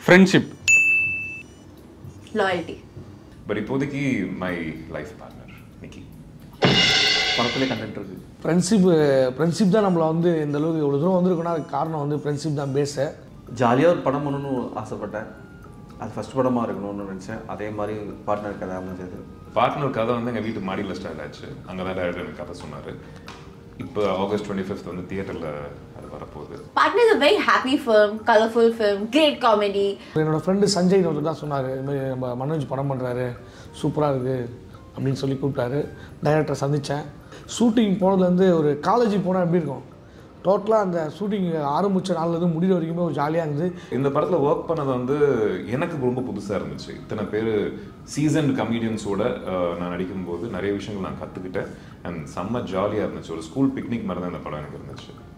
Friendship loyalty but இப்போதைக்கு my life partner Nikki படத்துலேயே content இருக்கு ஃப்ரெண்ட்ஷிப் ஃப்ரெண்ட்ஷிப் தான் நம்மளை வந்து இந்த அளவுக்கு இவ்வளோ தூரம் வந்திருக்கோன்னா அதுக்கு காரணம் வந்து ஃப்ரெண்ட்ஷிப் தான் பேஸை ஜாலியாக ஒரு படம் பண்ணணும்னு ஆசைப்பட்டேன் அது ஃபர்ஸ்ட் படமாக இருக்கணும்னு நினச்சேன் அதே மாதிரி பார்ட்னர் கதை அமைஞ்சது பார்ட்னர் கதை வந்து எங்கள் வீட்டு மாடியில் ஸ்டார்ட் ஆச்சு அங்கே தான் டேரக்டர் எனக்கு கதை சொன்னார் இப்போ ஆகஸ்ட் டுவெண்ட்டி ஃபிஃப்த் வந்து தியேட்டரில் அது வரப்போகுது Partner is a very happy film, colorful film, great comedy. என்னோட ஃப்ரெண்டு சஞ்சய் ஒருத்தர் தான் சொன்னார் இதுமாதிரி நம்ம மனோஜ் படம் பண்ணுறாரு சூப்பராக இருக்குது அப்படின்னு சொல்லி கூப்பிட்டாரு டைரக்டரை சந்தித்தேன் ஷூட்டிங் போனதுலேருந்து ஒரு காலேஜ் போனால் எப்படி இருக்கும் டோட்டலாக அந்த ஷூட்டிங் ஆரம்பித்த நாள்லேருந்து முடிகிற வரைக்குமே ஒரு ஜாலியாக இருந்தது இந்த படத்தில் ஒர்க் பண்ணது வந்து எனக்கு ரொம்ப புதுசாக இருந்துச்சு இத்தனை பேர் சீசன் கமீடியன்ஸோட நான் நடிக்கும்போது நிறைய விஷயங்கள் நான் கற்றுக்கிட்டேன் அண்ட் செம்ம ஜாலியாக இருந்துச்சு ஒரு ஸ்கூல் பிக்னிக் மாதிரி தான் இந்த படம் எனக்கு இருந்துச்சு